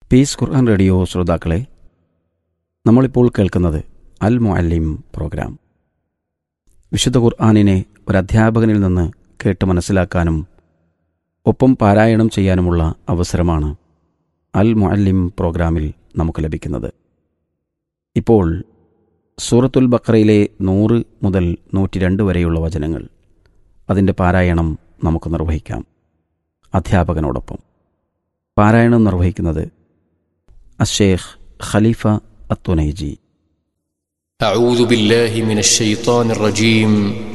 piece ഖുർആൻ radio ശ്രോതാക്കളെ നമ്മളിപ്പോൾ കേൾക്കുന്നത് അൽ മുഅല്ലിം പ്രോഗ്രാം വിശുദ്ധ ഖുർആാനിനെ ഒരു അധ്യാപകനിൽ നിന്ന് കേട്ട് മനസ്സിലാക്കാനും ഒപ്പം പാരായണം ചെയ്യാനുമുള്ള അവസരമാണ് അൽ മുഅല്ലിം പ്രോഗ്രാമിൽ നമുക്ക് ലഭിക്കുന്നത് ഇപ്പോൾ സൂറത്തുൽ ബക്രയിലെ നൂറ് മുതൽ നൂറ്റി രണ്ട് വരെയുള്ള വചനങ്ങൾ അതിൻ്റെ പാരായണം നമുക്ക് നിർവഹിക്കാം അധ്യാപകനോടൊപ്പം പാരായണം നിർവഹിക്കുന്നത് അഷേഖ് ഖലീഫ അത്തുനൈജി أعوذ بالله من الشيطان الرجيم